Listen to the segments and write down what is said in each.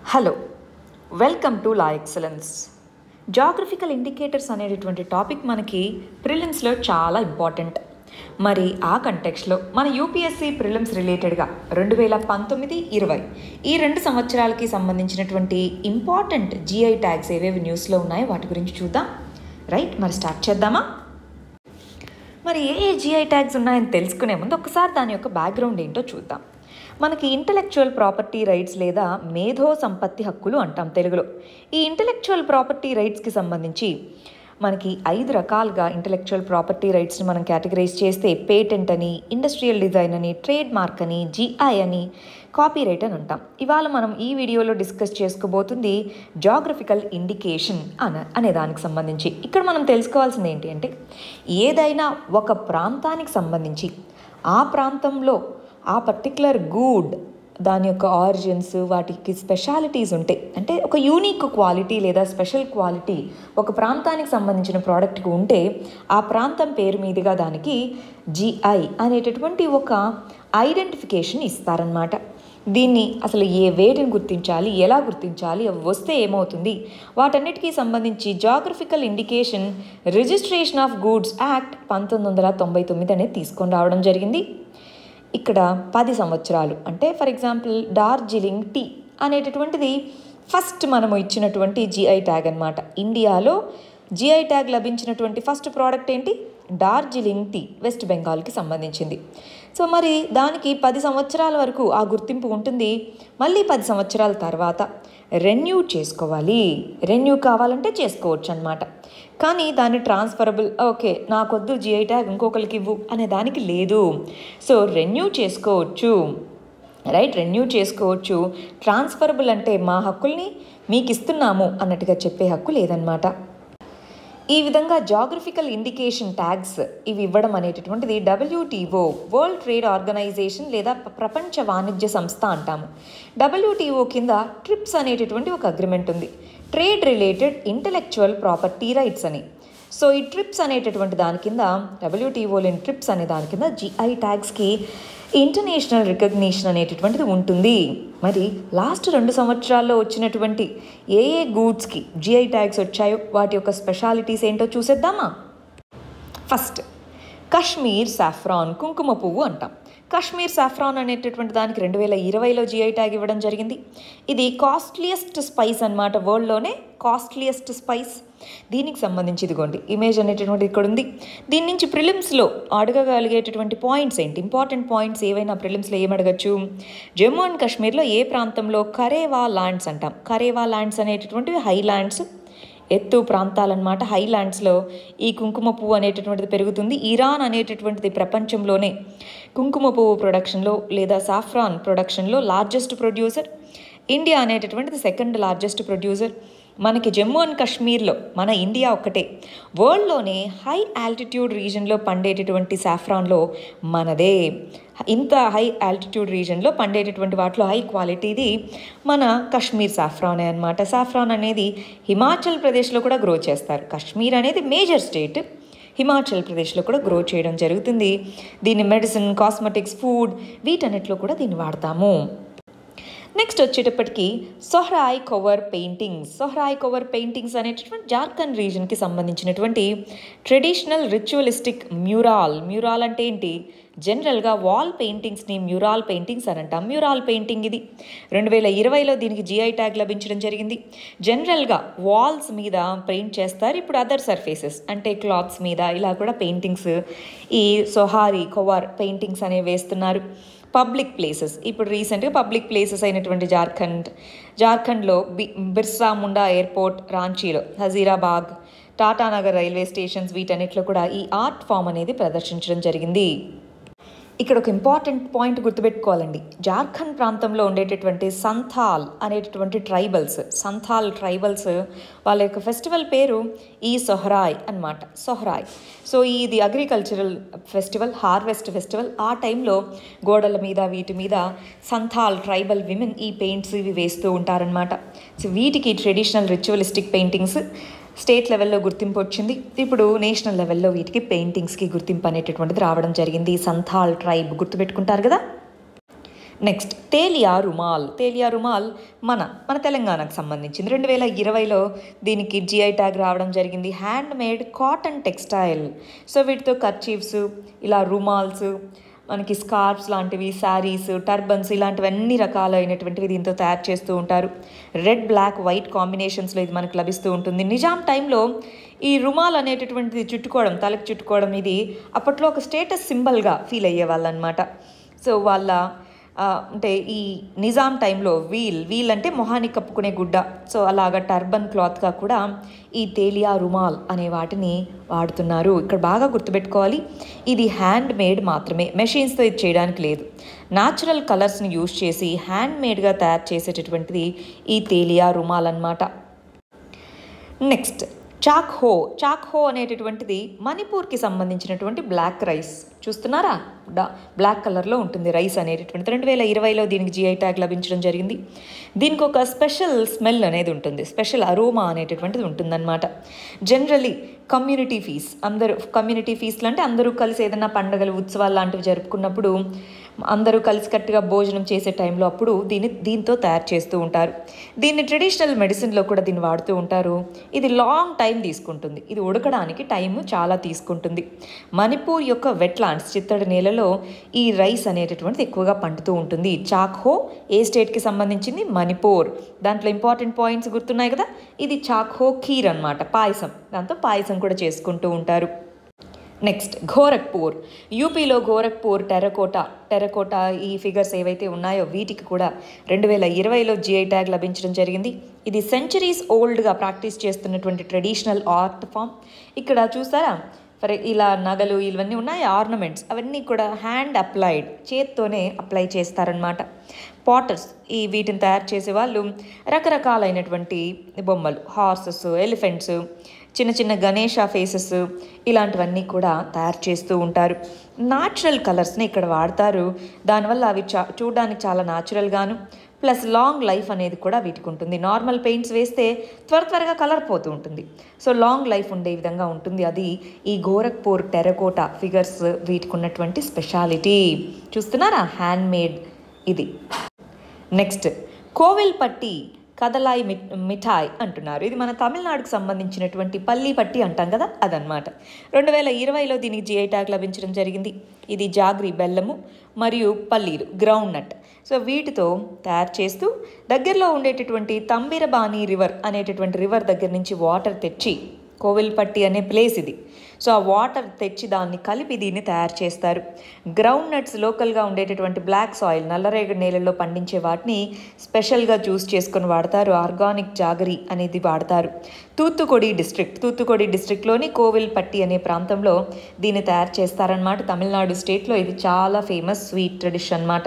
hello welcome to law excellence geographical indicators అనేటటువంటి topic మనకి ప్రిలిమ్స్లో చాలా ఇంపార్టెంట్ మరి ఆ కంటెక్స్లో మన యూపీఎస్సీ ప్రిలిమ్స్ రిలేటెడ్గా రెండు వేల పంతొమ్మిది ఇరవై ఈ రెండు సంవత్సరాలకి సంబంధించినటువంటి ఇంపార్టెంట్ జిఐ ట్యాగ్స్ ఏవేవి న్యూస్లో ఉన్నాయో వాటి గురించి చూద్దాం రైట్ మరి స్టార్ట్ చేద్దామా మరి ఏ ఏ జిఐ ట్యాగ్స్ ఉన్నాయని తెలుసుకునే ముందు ఒకసారి దాని యొక్క బ్యాక్గ్రౌండ్ ఏంటో చూద్దాం మనకి ఇంటలెక్చువల్ ప్రాపర్టీ రైట్స్ లేదా మేధో సంపత్తి హక్కులు అంటాం తెలుగులో ఈ ఇంటలెక్చువల్ ప్రాపర్టీ రైట్స్కి సంబంధించి మనకి ఐదు రకాలుగా ఇంటలెక్చువల్ ప్రాపర్టీ రైట్స్ని మనం కేటగరైజ్ చేస్తే పేటెంట్ అని ఇండస్ట్రియల్ డిజైన్ అని ట్రేడ్ మార్క్ అని జిఐ అని కాపీ రైట్ అని అంటాం ఇవాళ మనం ఈ వీడియోలో డిస్కస్ చేసుకోబోతుంది జాగ్రఫికల్ ఇండికేషన్ అన అనే దానికి సంబంధించి ఇక్కడ మనం తెలుసుకోవాల్సింది ఏంటి అంటే ఏదైనా ఒక ప్రాంతానికి సంబంధించి ఆ ప్రాంతంలో ఆ పర్టికులర్ గూడ్ దాని యొక్క ఆరిజిన్స్ వాటికి స్పెషాలిటీస్ ఉంటాయి అంటే ఒక యూనిక్ క్వాలిటీ లేదా స్పెషల్ క్వాలిటీ ఒక ప్రాంతానికి సంబంధించిన ప్రోడక్ట్కి ఉంటే ఆ ప్రాంతం పేరు మీదుగా దానికి జిఐ అనేటటువంటి ఒక ఐడెంటిఫికేషన్ ఇస్తారనమాట దీన్ని అసలు ఏ వేటిని గుర్తించాలి ఎలా గుర్తించాలి అవి వస్తే ఏమవుతుంది వాటన్నిటికీ సంబంధించి geographical indication registration of goods act పంతొమ్మిది వందల తొంభై తొమ్మిది అనేది తీసుకొని రావడం జరిగింది ఇక్కడ పది సంవత్సరాలు అంటే ఫర్ ఎగ్జాంపుల్ డార్జిలింగ్ టీ అనేటటువంటిది ఫస్ట్ మనము ఇచ్చినటువంటి జిఐ ట్యాగ్ అనమాట ఇండియాలో జిఐ ట్యాగ్ లభించినటువంటి ఫస్ట్ ప్రోడక్ట్ ఏంటి డార్జిలింగ్ టీ వెస్ట్ బెంగాల్కి సంబంధించింది సో మరి దానికి పది సంవత్సరాల వరకు ఆ గుర్తింపు ఉంటుంది మళ్ళీ పది సంవత్సరాల తర్వాత రెన్యూ చేసుకోవాలి రెన్యూ కావాలంటే చేసుకోవచ్చు అనమాట కానీ దాన్ని ట్రాన్స్ఫరబుల్ ఓకే నాకొద్దు జిఐ ట్యాగ్ ఇంకొకరికి ఇవ్వు అనే దానికి లేదు సో రెన్యూ చేసుకోవచ్చు రైట్ రెన్యూ చేసుకోవచ్చు ట్రాన్స్ఫరబుల్ అంటే మా హక్కుల్ని మీకు ఇస్తున్నాము అన్నట్టుగా చెప్పే హక్కు లేదనమాట ఈ విధంగా జాగ్రఫికల్ ఇండికేషన్ ట్యాగ్స్ ఇవి ఇవ్వడం అనేటటువంటిది డబ్ల్యూటీఓ వరల్డ్ ట్రేడ్ ఆర్గనైజేషన్ లేదా ప్రపంచ వాణిజ్య సంస్థ అంటాము డబ్ల్యూటీఓ కింద ట్రిప్స్ అనేటటువంటి ఒక అగ్రిమెంట్ ఉంది trade related intellectual property rights అని సో ఈ ట్రిప్స్ అనేటటువంటి దాని కింద డబ్ల్యూటీఓలోని ట్రిప్స్ అనే దాని కింద జిఐ ట్యాగ్స్కి ఇంటర్నేషనల్ రికగ్నిషన్ అనేటటువంటిది ఉంటుంది మరి లాస్ట్ రెండు సంవత్సరాల్లో వచ్చినటువంటి ఏ ఏ గూడ్స్కి జిఐ ట్యాగ్స్ వచ్చాయో వాటి యొక్క స్పెషాలిటీస్ ఏంటో చూసేద్దామా ఫస్ట్ కశ్మీర్ సాఫ్రాన్ కుంకుమ పువ్వు అంటాం కాశ్మీర్ సాఫ్రాన్ అనేటటువంటి దానికి రెండు వేల ఇరవైలో జిఐ ట్యాగ్ ఇవ్వడం జరిగింది ఇది కాస్ట్లియస్ట్ స్పైస్ అనమాట వరల్డ్లోనే కాస్ట్లియస్ట్ స్పైస్ దీనికి సంబంధించి ఇదిగోండి ఇమేజ్ అనేటటువంటి ఇక్కడ ఉంది దీని నుంచి ప్రిలిమ్స్లో అడగగలిగేటటువంటి పాయింట్స్ ఏంటి ఇంపార్టెంట్ పాయింట్స్ ఏవైనా ప్రిలిమ్స్లో ఏమడగచ్చు జమ్మూ అండ్ కాశ్మీర్లో ఏ ప్రాంతంలో కరేవా ల్యాండ్స్ అంటాం కరేవా ల్యాండ్స్ అనేటటువంటివి హై ల్యాండ్స్ ఎత్తు ప్రాంతాలన్నమాట హైలాండ్స్లో ఈ కుంకుమ పువ్వు అనేటటువంటిది పెరుగుతుంది ఇరాన్ అనేటటువంటిది ప్రపంచంలోనే కుంకుమ పువ్వు ప్రొడక్షన్లో లేదా సాఫ్రాన్ ప్రొడక్షన్లో లార్జెస్ట్ ప్రొడ్యూసర్ ఇండియా అనేటటువంటిది సెకండ్ లార్జెస్ట్ ప్రొడ్యూసర్ మనకి జమ్మూ అండ్ కాశ్మీర్లో మన ఇండియా ఒక్కటే వరల్డ్లోనే హై ఆల్టిట్యూడ్ రీజన్లో పండేటటువంటి సాఫ్రాన్లో మనదే ఇంత హై ఆల్టిట్యూడ్ రీజన్లో పండేటటువంటి వాటిలో హై క్వాలిటీది మన కశ్మీర్ సాఫ్రానే అనమాట సాఫ్రాన్ అనేది హిమాచల్ ప్రదేశ్లో కూడా గ్రో చేస్తారు కశ్మీర్ అనేది మేజర్ స్టేట్ హిమాచల్ ప్రదేశ్లో కూడా గ్రో చేయడం జరుగుతుంది దీన్ని మెడిసిన్ కాస్మెటిక్స్ ఫుడ్ వీటన్నిటిలో కూడా దీన్ని వాడతాము నెక్స్ట్ వచ్చేటప్పటికి సొహరాయ్ కవర్ పెయింటింగ్స్ సొహరాయ్ కవర్ పెయింటింగ్స్ అనేటటువంటి జార్ఖండ్ రీజన్కి సంబంధించినటువంటి ట్రెడిషనల్ రిచువలిస్టిక్ మ్యూరాల్ మ్యూరాల్ అంటే ఏంటి జనరల్గా వాల్ పెయింటింగ్స్ని మ్యూరాల్ పెయింటింగ్స్ అని అంటాం మ్యూరాల్ పెయింటింగ్ ఇది రెండు వేల ఇరవైలో దీనికి జిఐ ట్యాగ్ లభించడం జరిగింది జనరల్గా వాల్స్ మీద పెయింట్ చేస్తారు ఇప్పుడు అదర్ సర్ఫేసెస్ అంటే క్లాత్స్ మీద ఇలా కూడా పెయింటింగ్స్ ఈ సొహారీ కొవార్ పెయింటింగ్స్ అనేవి వేస్తున్నారు పబ్లిక్ ప్లేసెస్ ఇప్పుడు రీసెంట్గా పబ్లిక్ ప్లేసెస్ అయినటువంటి జార్ఖండ్ జార్ఖండ్లో బి బిర్సా ముండా ఎయిర్పోర్ట్ రాంచీలో హజీరాబాగ్ టాటానగర్ రైల్వే స్టేషన్స్ వీటన్నిటిలో కూడా ఈ ఆర్ట్ ఫామ్ అనేది ప్రదర్శించడం జరిగింది ఇక్కడ ఒక ఇంపార్టెంట్ పాయింట్ గుర్తుపెట్టుకోవాలండి జార్ఖండ్ ప్రాంతంలో ఉండేటటువంటి సంథాల్ అనేటటువంటి ట్రైబల్స్ సంథాల్ ట్రైబల్స్ వాళ్ళ యొక్క ఫెస్టివల్ పేరు ఈ సొహరాయ్ అనమాట సొహరాయ్ సో ఇది అగ్రికల్చరల్ ఫెస్టివల్ హార్వెస్ట్ ఫెస్టివల్ ఆ టైంలో గోడల మీద వీటి మీద సంథాల్ ట్రైబల్ విమెన్ ఈ పెయింట్స్ ఇవి వేస్తూ ఉంటారనమాట సో వీటికి ట్రెడిషనల్ రిచువలిస్టిక్ పెయింటింగ్స్ స్టేట్ లెవెల్లో గుర్తింపు వచ్చింది ఇప్పుడు నేషనల్ లెవెల్లో వీటికి పెయింటింగ్స్కి గుర్తింపు అనేటటువంటిది రావడం జరిగింది సంథాల్ ట్రైబ్ గుర్తుపెట్టుకుంటారు కదా నెక్స్ట్ తేలియా రుమాల్ తేలియా రుమాల్ మన మన తెలంగాణకు సంబంధించింది రెండు వేల ఇరవైలో దీనికి జిఐ ట్యాగ్ రావడం జరిగింది handmade cotton textile so వీటితో కర్చీఫ్స్ ఇలా రుమాల్స్ మనకి స్కార్ఫ్స్ లాంటివి శారీస్ టర్బన్స్ ఇలాంటివన్నీ రకాలైనటువంటివి దీంతో తయారు చేస్తూ ఉంటారు రెడ్ బ్లాక్ వైట్ కాంబినేషన్స్లో ఇది మనకు లభిస్తూ ఉంటుంది నిజాం టైంలో ఈ రుమాల్ అనేటటువంటిది చుట్టుకోవడం తలకు చుట్టుకోవడం ఇది అప్పట్లో ఒక స్టేటస్ సింబల్గా ఫీల్ అయ్యేవాళ్ళు అనమాట సో వాళ్ళ ఆ, అంటే ఈ నిజాం టైంలో వీల్ వీల్ అంటే మొహానికి కప్పుకునే గుడ్డ సో అలాగ టర్బన్ క్లాత్గా కూడా ఈ తేలియా రుమాల్ అనే వాటిని వాడుతున్నారు ఇక్కడ బాగా గుర్తుపెట్టుకోవాలి ఇది హ్యాండ్ మేడ్ మాత్రమే మెషిన్స్తో ఇది చేయడానికి లేదు న్యాచురల్ కలర్స్ని యూజ్ చేసి హ్యాండ్ మేడ్గా తయారు చేసేటటువంటిది ఈ తేలియా రుమాల్ అన్నమాట నెక్స్ట్ చాక్ హో చాక్ హో అనేటటువంటిది మణిపూర్కి సంబంధించినటువంటి బ్లాక్ రైస్ చూస్తున్నారా డా బ్లాక్ కలర్లో ఉంటుంది రైస్ అనేటటువంటిది రెండు వేల ఇరవైలో దీనికి జిఐ ట్యాగ్ లభించడం జరిగింది దీనికి ఒక స్పెషల్ స్మెల్ అనేది ఉంటుంది స్పెషల్ అరోమా అనేటటువంటిది ఉంటుందన్నమాట జనరలీ కమ్యూనిటీ ఫీస్ అందరూ కమ్యూనిటీ ఫీస్లు అంటే అందరూ కలిసి ఏదైనా పండుగలు ఉత్సవాలు లాంటివి జరుపుకున్నప్పుడు అందరూ కలిసికట్టుగా భోజనం చేసే టైంలో అప్పుడు దీన్ని దీంతో తయారు చేస్తూ ఉంటారు దీన్ని ట్రెడిషనల్ మెడిసిన్లో కూడా దీన్ని వాడుతూ ఉంటారు ఇది లాంగ్ టైం తీసుకుంటుంది ఇది ఉడకడానికి టైం చాలా తీసుకుంటుంది మణిపూర్ యొక్క వెట్లాండ్స్ చిత్తడి నేలలో ఈ రైస్ అనేటటువంటిది ఎక్కువగా పండుతూ ఉంటుంది చాక్హో ఏ స్టేట్కి సంబంధించింది మణిపూర్ దాంట్లో ఇంపార్టెంట్ పాయింట్స్ గుర్తున్నాయి కదా ఇది చాక్హో ఖీర్ అన్నమాట పాయసం దాంతో పాయసం కూడా చేసుకుంటూ ఉంటారు నెక్స్ట్ గోరఖ్పూర్ యూపీలో గోరఖ్పూర్ టెరకోటా టెరకోటా ఈ ఫిగర్స్ ఏవైతే ఉన్నాయో వీటికి కూడా రెండు వేల ఇరవైలో జిఐ ట్యాగ్ లభించడం జరిగింది ఇది సెంచరీస్ ఓల్డ్గా ప్రాక్టీస్ చేస్తున్నటువంటి ట్రెడిషనల్ ఆర్ట్ ఫామ్ ఇక్కడ చూసారా ఫర్ ఇలా నగలు ఇవన్నీ ఉన్నాయి ఆర్నమెంట్స్ అవన్నీ కూడా హ్యాండ్ అప్లైడ్ చేత్తోనే అప్లై చేస్తారనమాట పాటర్స్ ఈ వీటిని తయారు చేసే వాళ్ళు రకరకాలైనటువంటి బొమ్మలు హార్సెస్ ఎలిఫెంట్స్ చిన్న చిన్న గణేష ఫేసెస్ ఇలాంటివన్నీ కూడా తయారు చేస్తూ ఉంటారు న్యాచురల్ కలర్స్ని ఇక్కడ వాడతారు దానివల్ల అవి చా చూడడానికి చాలా న్యాచురల్గాను ప్లస్ లాంగ్ లైఫ్ అనేది కూడా వీటికి ఉంటుంది నార్మల్ పెయింట్స్ వేస్తే త్వర త్వరగా కలర్ పోతూ ఉంటుంది సో లాంగ్ లైఫ్ ఉండే విధంగా ఉంటుంది అది ఈ గోరఖ్పూర్ టెరకోటా ఫిగర్స్ వీటికి ఉన్నటువంటి స్పెషాలిటీ చూస్తున్నారా హ్యాండ్ మేడ్ ఇది నెక్స్ట్ కోవిల్పట్టి కదలాయి మి మిఠాయ్ అంటున్నారు ఇది మన తమిళనాడుకు సంబంధించినటువంటి పల్లి పట్టి అంటాం కదా అదనమాట రెండు వేల ఇరవైలో దీనికి జిఐ ట్యాగ్ లభించడం జరిగింది ఇది జాగ్రి బెల్లము మరియు పల్లీలు గ్రౌండ్ నట్ సో వీటితో తయారు చేస్తూ దగ్గరలో ఉండేటటువంటి తంబిరబాని రివర్ అనేటటువంటి రివర్ దగ్గర నుంచి వాటర్ తెచ్చి కోవిల్పట్టి అనే ప్లేస్ ఇది సో ఆ వాటర్ తెచ్చి దాన్ని కలిపి దీన్ని తయారు చేస్తారు గ్రౌండ్ నట్స్ లోకల్గా ఉండేటటువంటి బ్లాక్ సాయిల్ నల్లరేగడి నేలల్లో పండించే వాటిని స్పెషల్గా చూస్ చేసుకొని వాడతారు ఆర్గానిక్ జాగరి అనేది వాడతారు తూత్తుకొడి డిస్ట్రిక్ట్ తూత్తుకొడి డిస్ట్రిక్ట్లోని కోవిల్పట్టి అనే ప్రాంతంలో దీన్ని తయారు చేస్తారనమాట తమిళనాడు స్టేట్లో ఇది చాలా ఫేమస్ స్వీట్ ట్రెడిషన్ అన్నమాట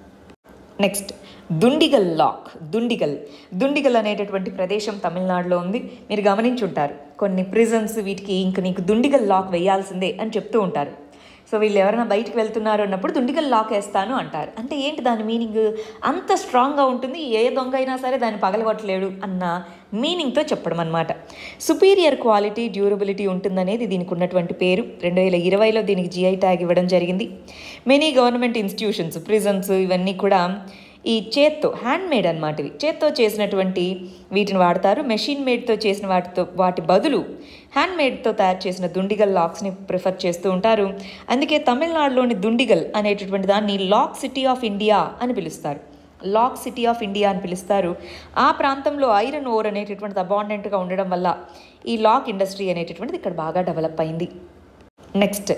నెక్స్ట్ దుండిగల్ లాక్ దుండిగల్ దుండిగల్ అనేటటువంటి ప్రదేశం తమిళనాడులో ఉంది మీరు గమనించుంటారు కొన్ని ప్రిజన్స్ వీటికి ఇంక నీకు దుండిగల్ లాక్ వేయాల్సిందే అని చెప్తూ ఉంటారు సో వీళ్ళు ఎవరైనా బయటికి వెళ్తున్నారు అన్నప్పుడు దుండిగల్ లాక్ వేస్తాను అంటారు అంటే ఏంటి దాని మీనింగ్ అంత స్ట్రాంగ్గా ఉంటుంది ఏ దొంగ అయినా సరే దాన్ని పగలగొట్టలేడు అన్న మీనింగ్తో చెప్పడం అనమాట సుపీరియర్ క్వాలిటీ డ్యూరబిలిటీ ఉంటుందనేది దీనికి ఉన్నటువంటి పేరు రెండు వేల ఇరవైలో దీనికి జిఐ ట్యాగ్ ఇవ్వడం జరిగింది మెనీ గవర్నమెంట్ ఇన్స్టిట్యూషన్స్ ప్రిజన్స్ ఇవన్నీ కూడా ఈ చేత్తో హ్యాండ్ మేడ్ అనమాట ఇవి చేత్తో చేసినటువంటి వీటిని వాడతారు మెషిన్ మేడ్తో చేసిన వాటితో వాటి బదులు హ్యాండ్ మేడ్తో తయారు చేసిన దుండిగల్ లాక్స్ని ప్రిఫర్ చేస్తూ ఉంటారు అందుకే తమిళనాడులోని దుండిగల్ అనేటటువంటి దాన్ని లాక్ సిటీ ఆఫ్ ఇండియా అని పిలుస్తారు లాక్ సిటీ ఆఫ్ ఇండియా అని పిలుస్తారు ఆ ప్రాంతంలో ఐరన్ ఓర్ అనేటటువంటిది అబాండెంట్గా ఉండడం వల్ల ఈ లాక్ ఇండస్ట్రీ అనేటటువంటిది ఇక్కడ బాగా డెవలప్ అయింది నెక్స్ట్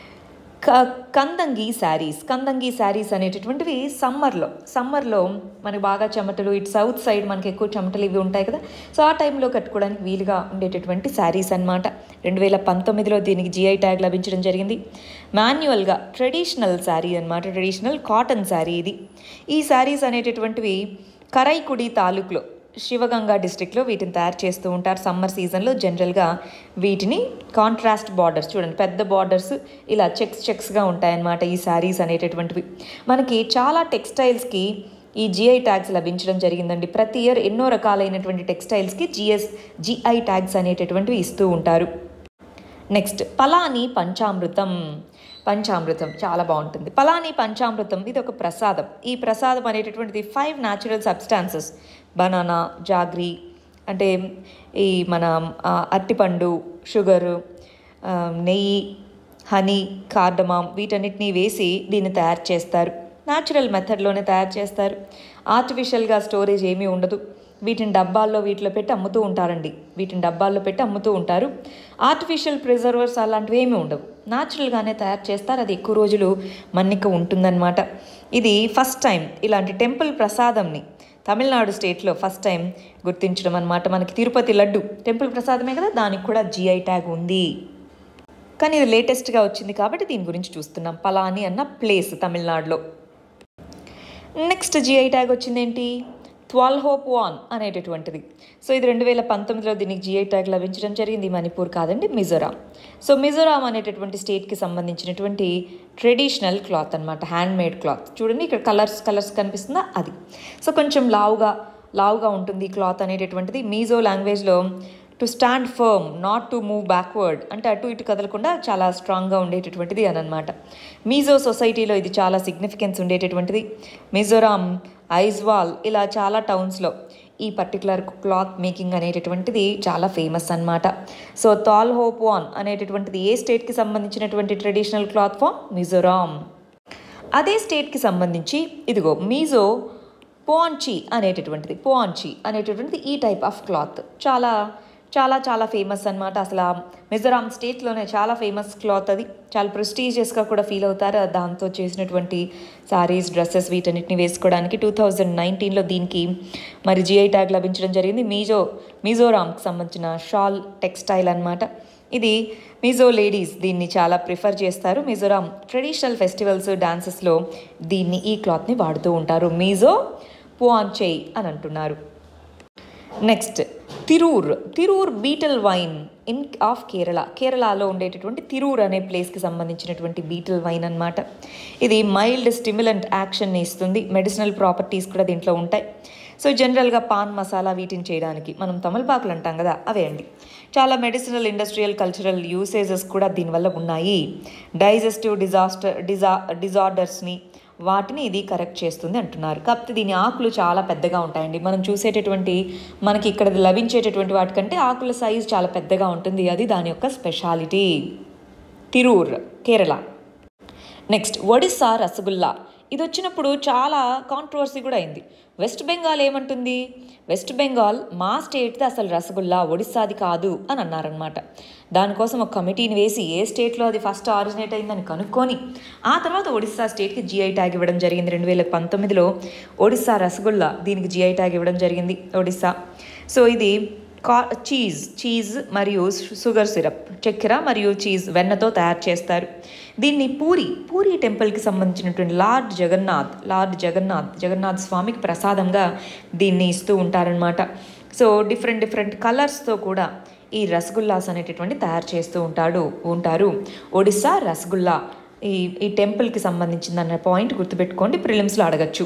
క కందంగి శారీస్ కందంగి శారీస్ అనేటటువంటివి సమ్మర్లో సమ్మర్లో మనకి బాగా చెమటలు ఇటు సౌత్ సైడ్ మనకి ఎక్కువ చెమటలు ఇవి ఉంటాయి కదా సో ఆ టైంలో కట్టుకోవడానికి వీలుగా ఉండేటటువంటి శారీస్ అన్నమాట రెండు వేల పంతొమ్మిదిలో దీనికి జిఐ ట్యాగ్ లభించడం జరిగింది మాన్యువల్గా ట్రెడిషనల్ శారీ అన్నమాట ట్రెడిషనల్ కాటన్ శారీ ఇది ఈ శారీస్ అనేటటువంటివి కరైకుడి తాలూకులో శివగంగా డిస్ట్రిక్ట్లో వీటిని తయారు చేస్తూ ఉంటారు సమ్మర్ సీజన్లో జనరల్గా వీటిని కాంట్రాస్ట్ బార్డర్స్ చూడండి పెద్ద బార్డర్స్ ఇలా చెక్స్ చెక్స్గా ఉంటాయన్నమాట ఈ శారీస్ అనేటటువంటివి మనకి చాలా టెక్స్టైల్స్కి ఈ జిఐ ట్యాగ్స్ లభించడం జరిగిందండి ప్రతి ఇయర్ ఎన్నో రకాలైనటువంటి టెక్స్టైల్స్కి జిఎస్ జిఐ ట్యాగ్స్ అనేటటువంటివి ఇస్తూ ఉంటారు నెక్స్ట్ పలాని పంచామృతం పంచామృతం చాలా బాగుంటుంది పలాని పంచామృతం ఇది ఒక ప్రసాదం ఈ ప్రసాదం అనేటటువంటిది five natural substances banana jaggery అంటే ఈ మన ఆ, అరటిపండు షుగరు ఆ, నెయ్యి హనీ కార్డమామ్ వీటన్నిటిని వేసి దీన్ని తయారు చేస్తారు న్యాచురల్ మెథడ్లోనే తయారు చేస్తారు ఆర్టిఫిషియల్గా స్టోరేజ్ ఏమీ ఉండదు వీటిని డబ్బాల్లో వీటిలో పెట్టి అమ్ముతూ ఉంటారండి వీటిని డబ్బాల్లో పెట్టి అమ్ముతూ ఉంటారు ఆర్టిఫిషియల్ ప్రిజర్వర్స్ అలాంటివి ఏమీ ఉండవు న్యాచురల్గానే తయారు చేస్తారు అది ఎక్కువ రోజులు మన్నిక ఉంటుందన్నమాట ఇది ఫస్ట్ టైం ఇలాంటి టెంపుల్ ప్రసాదంని తమిళనాడు స్టేట్లో ఫస్ట్ టైం గుర్తించడం అనమాట మనకి తిరుపతి లడ్డు టెంపుల్ ప్రసాదమే కదా దానికి కూడా జిఐ ట్యాగ్ ఉంది కానీ ఇది లేటెస్ట్గా వచ్చింది కాబట్టి దీని గురించి చూస్తున్నాం పలాని అన్న ప్లేస్ తమిళనాడులో నెక్స్ట్ జిఐ ట్యాగ్ వచ్చిందేంటి ట్వెల్వ్ హోప్ వాన్ అనేటటువంటిది సో ఇది రెండు వేల పంతొమ్మిదిలో దీనికి జిఐ ట్యాగ్ లభించడం జరిగింది మణిపూర్ కాదండి మిజోరాం సో మిజోరాం అనేటటువంటి స్టేట్కి సంబంధించినటువంటి ట్రెడిషనల్ క్లాత్ అనమాట హ్యాండ్ మేడ్ క్లాత్ చూడండి ఇక్కడ కలర్స్ కలర్స్ కనిపిస్తుందా అది సో కొంచెం లావుగా లావుగా ఉంటుంది ఈ క్లాత్ అనేటటువంటిది మీజో లాంగ్వేజ్లో to stand firm not to move backward అంటే అటు ఇటు కదలకుండా చాలా స్ట్రాంగ్గా ఉండేటటువంటిది అని అనమాట మీజో సొసైటీలో ఇది చాలా సిగ్నిఫికెన్స్ ఉండేటటువంటిది మిజోరాం ఐజ్వాల్ ఇలా చాలా టౌన్స్లో ఈ పర్టికులర్ క్లాత్ మేకింగ్ అనేటటువంటిది చాలా ఫేమస్ అన్నమాట సో తాల్ హోప్ వాన్ అనేటటువంటిది ఏ స్టేట్కి సంబంధించినటువంటి ట్రెడిషనల్ క్లాత్ ఫామ్ మిజోరాం అదే స్టేట్కి సంబంధించి ఇదిగో మీజో పోన్చి అనేటటువంటిది పోన్చి అనేటటువంటిది ఈ టైప్ ఆఫ్ క్లాత్ చాలా చాలా చాలా ఫేమస్ అన్నమాట అసలు ఆ మిజోరాం స్టేట్లోనే చాలా ఫేమస్ క్లాత్ అది చాలా ప్రెస్టీజియస్గా కూడా ఫీల్ అవుతారు దాంతో చేసినటువంటి సారీస్ డ్రెస్సెస్ వీటన్నిటిని వేసుకోవడానికి టూ థౌజండ్ నైన్టీన్లో దీనికి మరి జిఐ ట్యాగ్ లభించడం జరిగింది మీజో మిజోరాంకి సంబంధించిన షాల్ టెక్స్టైల్ అన్నమాట ఇది మిజో లేడీస్ దీన్ని చాలా ప్రిఫర్ చేస్తారు మిజోరాం ట్రెడిషనల్ ఫెస్టివల్స్ డాన్సెస్లో దీన్ని ఈ క్లాత్ని వాడుతూ ఉంటారు మిజో పువాన్చేయ్ అని అంటున్నారు next Tirur Tirur betel vine in of Kerala కేరళలో ఉండేటటువంటి తిరూర్ అనే ప్లేస్కి సంబంధించినటువంటి బీటల్ వైన్ అన్నమాట ఇది మైల్డ్ స్టిమ్యులెంట్ యాక్షన్ని ఇస్తుంది మెడిసినల్ ప్రాపర్టీస్ కూడా దీంట్లో ఉంటాయి సో జనరల్గా పాన్ మసాలా వీటిని చేయడానికి మనం తమలపాకులు అంటాం కదా అవే అండి చాలా మెడిసినల్ ఇండస్ట్రియల్ కల్చరల్ యూసేజెస్ కూడా దీనివల్ల ఉన్నాయి డైజెస్టివ్ డిజాస్టర్ డిజా డిజార్డర్స్ని వాటిని ఇది కరెక్ట్ చేస్తుంది అంటున్నారు కాకపోతే దీని ఆకులు చాలా పెద్దగా ఉంటాయండి మనం చూసేటటువంటి మనకి ఇక్కడ లభించేటటువంటి వాటికంటే ఆకుల సైజు చాలా పెద్దగా ఉంటుంది అది దాని యొక్క స్పెషాలిటీ తిరూర్ కేరళ నెక్స్ట్ ఒడిస్సా రసగుల్లా ఇది వచ్చినప్పుడు చాలా కాంట్రవర్సీ కూడా అయింది వెస్ట్ బెంగాల్ ఏమంటుంది వెస్ట్ బెంగాల్ మా స్టేట్ది అసలు రసగుల్లా ఒడిస్సాది కాదు అని అన్నారనమాట దానికోసం ఒక కమిటీని వేసి ఏ స్టేట్లో అది ఫస్ట్ ఆరిజినేట్ అయిందని కనుక్కొని ఆ తర్వాత ఒడిస్సా స్టేట్కి జిఐ ట్యాగ్ ఇవ్వడం జరిగింది రెండు వేల పంతొమ్మిదిలో ఒడిస్సా రసగుల్లా దీనికి జిఐ ట్యాగ్ ఇవ్వడం జరిగింది ఒడిస్సా సో ఇది కా చీజ్ చీజ్ మరియు షుగర్ సిరప్ చక్కెర మరియు చీజ్ వెన్నతో తయారు చేస్తారు దీన్ని పూరి పూరి టెంపుల్కి సంబంధించినటువంటి లార్డ్ జగన్నాథ్ లార్డ్ జగన్నాథ్ జగన్నాథ్ స్వామికి ప్రసాదంగా దీన్ని ఇస్తూ ఉంటారనమాట సో డిఫరెంట్ డిఫరెంట్ కలర్స్తో కూడా ఈ రసగుల్లాస్ అనేటటువంటి తయారు చేస్తూ ఉంటాడు ఉంటారు ఒడిస్సా రసగుల్లా ఈ ఈ టెంపుల్కి సంబంధించిందన్న పాయింట్ గుర్తుపెట్టుకోండి ప్రిలిమ్స్లో అడగచ్చు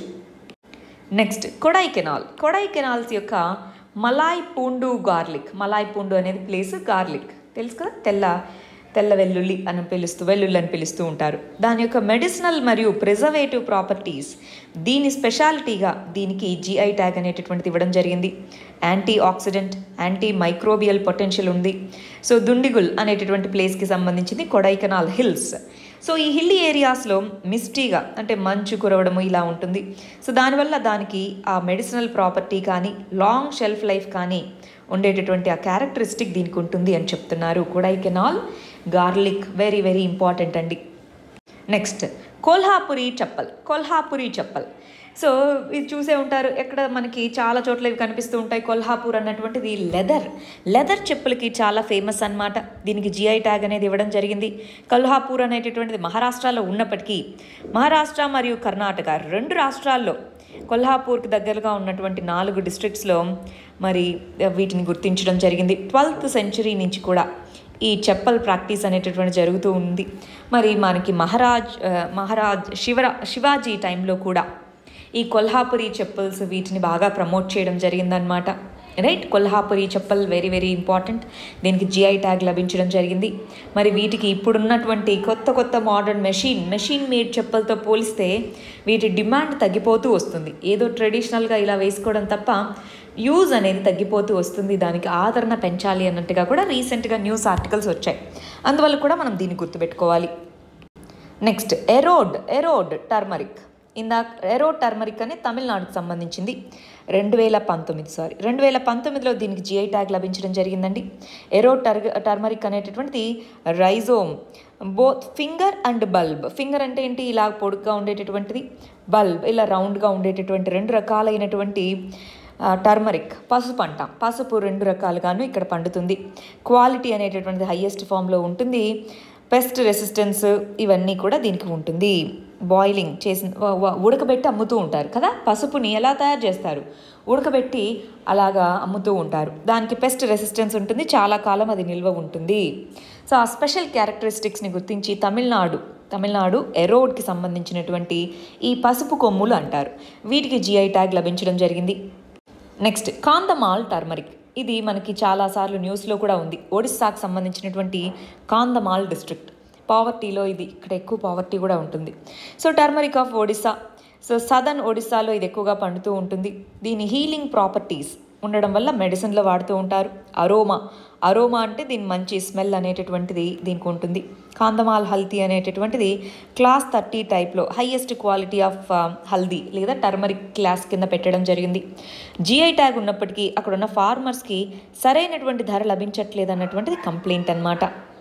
next Kodaikanal Kodaikanal యొక్క మలాయ్ పూండు గార్లిక్ మలాయ్ పూండు అనేది ప్లేస్ గార్లిక్ తెలుసు కదా తెల్ల తెల్ల వెల్లుల్లి అని పిలుస్తూ వెల్లుల్లి అని పిలుస్తూ ఉంటారు దాని యొక్క మెడిసినల్ మరియు ప్రిజర్వేటివ్ ప్రాపర్టీస్ దీని స్పెషాలిటీగా దీనికి జిఐ ట్యాగ్ అనేటటువంటిది ఇవ్వడం జరిగింది antioxidant antimicrobial potential ఉంది సో దుండిగుల్ అనేటటువంటి ప్లేస్కి సంబంధించింది కొడైకెనాల్ హిల్స్ సో ఈ హిల్లీ ఏరియాస్లో మిస్టీగా అంటే మంచు కురవడము ఇలా ఉంటుంది సో దానివల్ల దానికి ఆ మెడిసినల్ ప్రాపర్టీ కానీ లాంగ్ షెల్ఫ్ లైఫ్ కానీ ఉండేటటువంటి ఆ క్యారెక్టరిస్టిక్ దీనికి ఉంటుంది అని చెప్తున్నారు Kodaikanal garlic very very important అండి నెక్స్ట్ కోల్హాపురి చప్పల్ కోల్హాపురి చప్పల్ సో ఇది చూసే ఉంటారు ఎక్కడ మనకి చాలా చోట్ల ఇవి కనిపిస్తూ ఉంటాయి కొల్హాపూర్ అన్నటువంటిది లెదర్ లెదర్ చెప్పులకి చాలా ఫేమస్ అన్నమాట దీనికి జిఐ ట్యాగ్ అనేది ఇవ్వడం జరిగింది కొల్హాపూర్ అనేటటువంటిది మహారాష్ట్రలో ఉన్నప్పటికీ మహారాష్ట్ర మరియు కర్ణాటక రెండు రాష్ట్రాల్లో కొల్హాపూర్కి దగ్గరగా ఉన్నటువంటి నాలుగు డిస్ట్రిక్ట్స్లో మరి వీటిని గుర్తించడం జరిగింది ట్వెల్త్ సెంచరీ నుంచి కూడా ఈ చెప్పల్ ప్రాక్టీస్ అనేటటువంటి జరుగుతూ ఉంది మరి మనకి మహారాజ్ ఆ, మహారాజ్ శివరా శివాజీ టైంలో కూడా ఈ కొల్హాపురి చెప్పల్స్ వీటిని బాగా ప్రమోట్ చేయడం జరిగిందనమాట right Kolhapuri chappal very very important దీనికి జిఐ ట్యాగ్ లభించడం జరిగింది మరి వీటికి ఇప్పుడున్నటువంటి కొత్త కొత్త మోడర్న్ మెషిన్ మెషిన్ మేడ్ చెప్పలతో పోలిస్తే వీటి డిమాండ్ తగ్గిపోతూ వస్తుంది ఏదో ట్రెడిషనల్గా ఇలా వేసుకోవడం తప్ప యూజ్ అనేది తగ్గిపోతూ వస్తుంది దానికి ఆదరణ పెంచాలి అన్నట్టుగా కూడా రీసెంట్గా న్యూస్ ఆర్టికల్స్ వచ్చాయి అందువల్ల కూడా మనం దీన్ని గుర్తుపెట్టుకోవాలి నెక్స్ట్ ఎరోడ్ ఎరోడ్ టర్మరిక్ ఇందాక ఎరోడ్ టర్మరిక్ అనే తమిళనాడుకు సంబంధించింది రెండు వేల పంతొమ్మిది సారీ రెండు వేల పంతొమ్మిదిలో దీనికి జిఐ ట్యాగ్ లభించడం జరిగిందండి ఎరోడ్ టర్ టర్మరిక్ అనేటటువంటిది rhizome both finger and bulb finger అంటే ఏంటి ఇలా పొడుగ్గా ఉండేటటువంటిది బల్బ్ ఇలా రౌండ్గా ఉండేటటువంటి రెండు రకాలైనటువంటి టర్మరిక్ పసుపు అంటాం పసుపు రెండు రకాలుగాను ఇక్కడ పండుతుంది క్వాలిటీ అనేటటువంటిది హయ్యెస్ట్ ఫామ్లో ఉంటుంది పెస్ట్ రెసిస్టెన్స్ ఇవన్నీ కూడా దీనికి ఉంటుంది బాయిలింగ్ చేసిన వ- వ- ఉడకబెట్టి అమ్ముతూ ఉంటారు కదా పసుపుని ఎలా తయారు చేస్తారు ఉడకబెట్టి అలాగా అమ్ముతూ ఉంటారు దానికి పెస్ట్ రెసిస్టెన్స్ ఉంటుంది చాలా కాలం అది నిల్వ ఉంటుంది సో ఆ స్పెషల్ క్యారెక్టరిస్టిక్స్ని గుర్తించి తమిళనాడు తమిళనాడు ఎరోడ్కి సంబంధించినటువంటి ఈ పసుపు కొమ్ములు అంటారు వీటికి జిఐ ట్యాగ్ లభించడం జరిగింది నెక్స్ట్ కాందమాల్ టర్మరిక్ ఇది మనకి చాలాసార్లు న్యూస్లో కూడా ఉంది ఒడిస్సాకు సంబంధించినటువంటి కాందమాల్ డిస్ట్రిక్ట్ పావర్టీలో ఇది ఇక్కడ ఎక్కువ పావర్టీ కూడా ఉంటుంది so turmeric of Odisha so southern ఒడిస్సాలో ఇది ఎక్కువగా పండుతూ ఉంటుంది దీని హీలింగ్ ప్రాపర్టీస్ ఉండడం వల్ల మెడిసిన్లో వాడుతూ ఉంటారు అరోమా అరోమా అంటే దీని మంచి స్మెల్ అనేటటువంటిది దీనికి ఉంటుంది కాందమాల్ హల్దీ అనేటటువంటిది క్లాస్ థర్టీ టైప్లో హైయెస్ట్ క్వాలిటీ ఆఫ్ హల్దీ లేదా టర్మరిక్ క్లాస్ కింద పెట్టడం జరిగింది జిఐ ట్యాగ్ ఉన్నప్పటికీ అక్కడ ఉన్న ఫార్మర్స్కి సరైనటువంటి ధర లభించట్లేదు అన్నటువంటిది కంప్లైంట్ అన్నమాట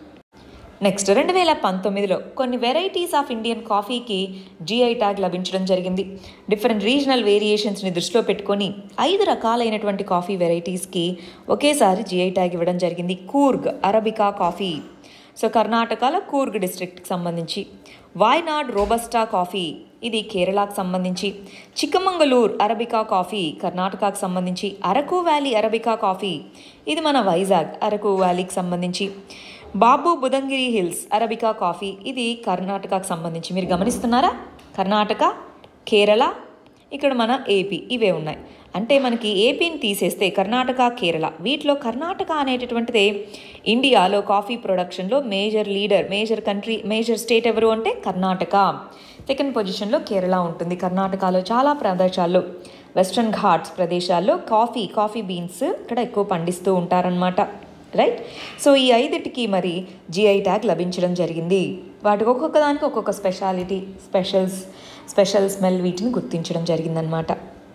నెక్స్ట్ రెండు వేల పంతొమ్మిదిలో కొన్ని వెరైటీస్ ఆఫ్ ఇండియన్ కాఫీకి జిఐ ట్యాగ్ లభించడం జరిగింది డిఫరెంట్ రీజనల్ వేరియేషన్స్ని దృష్టిలో పెట్టుకొని ఐదు రకాలైనటువంటి కాఫీ వెరైటీస్కి ఒకేసారి జిఐ ట్యాగ్ ఇవ్వడం జరిగింది కూర్గ్ అరబికా కాఫీ సో కర్ణాటకలో కూర్గ్ డిస్ట్రిక్ట్కి సంబంధించి వాయ్నాడ్ రోబస్టా కాఫీ ఇది కేరళకు సంబంధించి చిక్కమంగళూర్ అరబికా కాఫీ కర్ణాటకకు సంబంధించి అరకు వ్యాలీ అరబికా కాఫీ ఇది మన వైజాగ్ అరకు వ్యాలీకి సంబంధించి Baba Budangiri hills arabica coffee ఇది కర్ణాటకకు సంబంధించి మీరు గమనిస్తున్నారా కర్ణాటక కేరళ ఇక్కడ మన ఏపీ ఇవే ఉన్నాయి అంటే మనకి ఏపీని తీసేస్తే కర్ణాటక కేరళ వీటిలో కర్ణాటక అనేటటువంటిదే ఇండియాలో కాఫీ ప్రొడక్షన్లో major leader major country major state ఎవరు అంటే కర్ణాటక సెకండ్ పొజిషన్లో కేరళ ఉంటుంది కర్ణాటకలో చాలా ప్రదేశాల్లో వెస్ట్రన్ ఘాట్స్ ప్రదేశాల్లో కాఫీ కాఫీ బీన్స్ ఇక్కడ ఎక్కువ పండిస్తూ ఉంటారనమాట రైట్ సో ఈ ఐదిటికి మరి జిఐ ట్యాగ్ లభించడం జరిగింది వాటికి ఒక్కొక్క దానికి ఒక్కొక్క స్పెషాలిటీ స్పెషల్స్ స్పెషల్ స్మెల్ వీటిని గుర్తించడం జరిగిందనమాట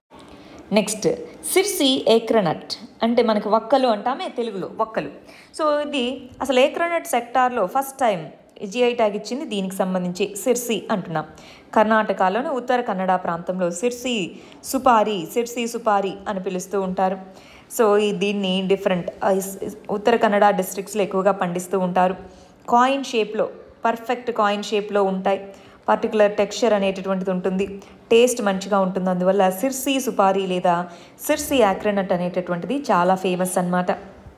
నెక్స్ట్ సిర్సి ఏక్రనట్ అంటే మనకి వక్కలు అంటామే తెలుగులో వక్కలు సో ఇది అసలు ఏక్రనట్ సెక్టార్లో ఫస్ట్ టైం జిఐ ట్యాగ్ ఇచ్చింది దీనికి సంబంధించి సిర్సి అంటున్నాం కర్ణాటకలోని ఉత్తర కన్నడ ప్రాంతంలో సిర్సి సుపారి సిర్సి సుపారి అని పిలుస్తూ ఉంటారు సో ఈ దీన్ని డిఫరెంట్ ఉత్తర కన్నడ డిస్ట్రిక్ట్స్లో ఎక్కువగా పండిస్తూ ఉంటారు కాయిన్ షేప్లో పర్ఫెక్ట్ కాయిన్ షేప్లో ఉంటాయి పర్టికులర్ టెక్స్చర్ అనేటటువంటిది ఉంటుంది టేస్ట్ మంచిగా ఉంటుంది అందువల్ల సిర్సి సుపారీ లేదా సిర్సి యాక్రెనట్ అనేటటువంటిది చాలా ఫేమస్ అన్నమాట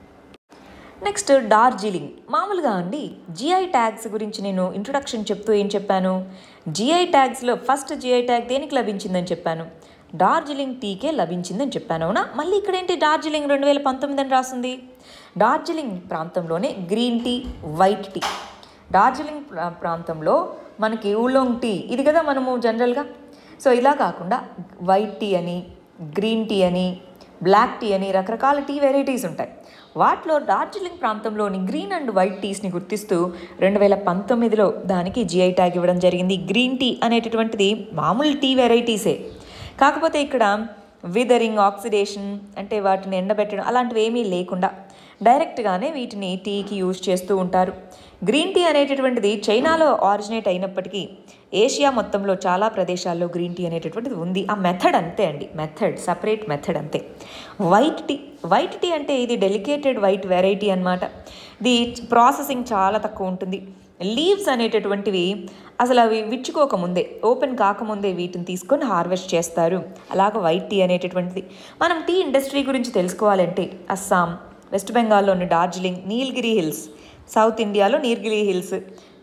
నెక్స్ట్ డార్జిలింగ్ మామూలుగా అండి జిఐ ట్యాగ్స్ గురించి నేను ఇంట్రొడక్షన్ చెప్తూ ఏం చెప్పాను జిఐ ట్యాగ్స్లో ఫస్ట్ జిఐ ట్యాగ్ దేనికి లభించిందని చెప్పాను డార్జిలింగ్ టీకే లభించిందని చెప్పాను అవునా మళ్ళీ ఇక్కడ ఏంటి డార్జిలింగ్ రెండు వేల పంతొమ్మిది అని రాస్తుంది డార్జిలింగ్ ప్రాంతంలోనే green tea white tea Darjeeling ప్రా- ప్రాంతంలో మనకి ఊలోంగ్ టీ ఇది కదా మనము జనరల్గా సో ఇలా కాకుండా వైట్ టీ అని గ్రీన్ టీ అని బ్లాక్ టీ అని రకరకాల టీ వెరైటీస్ ఉంటాయి వాటిలో డార్జిలింగ్ ప్రాంతంలోని గ్రీన్ అండ్ వైట్ టీస్ని గుర్తిస్తూ రెండు వేల పంతొమ్మిదిలో దానికి జిఐ ట్యాగ్ ఇవ్వడం జరిగింది గ్రీన్ టీ అనేటటువంటిది మామూలు టీ వెరైటీసే కాకపోతే ఇక్కడ విదరింగ్ ఆక్సిడేషన్ అంటే వాటిని ఎండబెట్టడం అలాంటివి ఏమీ లేకుండా డైరెక్ట్గానే వీటిని టీకి యూజ్ చేస్తూ ఉంటారు గ్రీన్ టీ అనేటటువంటిది చైనాలో ఆరిజినేట్ అయినప్పటికీ ఏషియా మొత్తంలో చాలా ప్రదేశాల్లో గ్రీన్ టీ అనేటటువంటిది ఉంది ఆ మెథడ్ అంతే అండి మెథడ్ సపరేట్ మెథడ్ అంతే వైట్ టీ వైట్ టీ అంటే ఇది డెలికేటెడ్ వైట్ వెరైటీ అన్నమాట ఇది ప్రాసెసింగ్ చాలా తక్కువ ఉంటుంది లీవ్స్ అనేటటువంటివి అసలు అవి విచ్చుకోకముందే ఓపెన్ కాకముందే వీటిని తీసుకొని హార్వెస్ట్ చేస్తారు అలాగ వైట్ టీ అనేటటువంటిది మనం టీ ఇండస్ట్రీ గురించి తెలుసుకోవాలంటే అస్సాం వెస్ట్ బెంగాల్లోని డార్జిలింగ్ నీలగిరి హిల్స్ సౌత్ ఇండియాలో నీలగిరి హిల్స్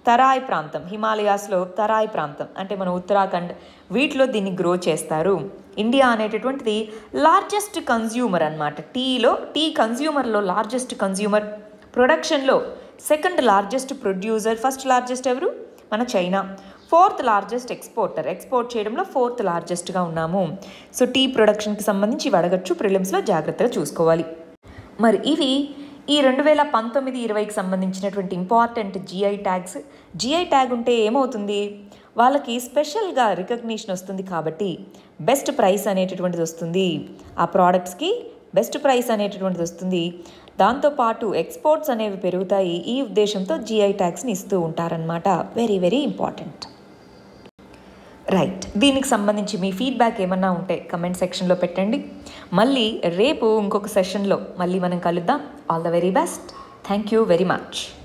తరాయ్ ప్రాంతం హిమాలయాస్లో తరాయ్ ప్రాంతం అంటే మన ఉత్తరాఖండ్ వీటిలో దీన్ని గ్రో చేస్తారు ఇండియా అనేటటువంటిది లార్జెస్ట్ కన్జ్యూమర్ అనమాట టీలో టీ కన్జ్యూమర్లో లార్జెస్ట్ కన్జ్యూమర్ ప్రొడక్షన్లో second largest producer first largest ఎవరు మన China fourth largest exporter export చేయడంలో ఫోర్త్ లార్జెస్ట్గా ఉన్నాము సో టీ ప్రొడక్షన్కి సంబంధించి ఇవి అడగచ్చు ప్రిలిమ్స్లో జాగ్రత్తగా చూసుకోవాలి మరి ఇవి ఈ రెండు వేల పంతొమ్మిది ఇరవైకి సంబంధించినటువంటి important GI tags GI tag ఉంటే ఏమవుతుంది వాళ్ళకి స్పెషల్గా రికగ్నిషన్ వస్తుంది కాబట్టి బెస్ట్ ప్రైస్ అనేటటువంటిది వస్తుంది ఆ ప్రోడక్ట్స్కి బెస్ట్ ప్రైస్ అనేటటువంటిది వస్తుంది దాంతోపాటు ఎక్స్పోర్ట్స్ అనేవి పెరుగుతాయి ఈ ఉద్దేశంతో జిఐ ట్యాగ్స్ని ఇస్తూ ఉంటారనమాట వెరీ వెరీ ఇంపార్టెంట్ రైట్ దీనికి సంబంధించి మీ ఫీడ్బ్యాక్ ఏమన్నా ఉంటే కమెంట్ సెక్షన్లో పెట్టండి మళ్ళీ రేపు ఇంకొక సెషన్లో మళ్ళీ మనం కలుద్దాం all the very best thank you very much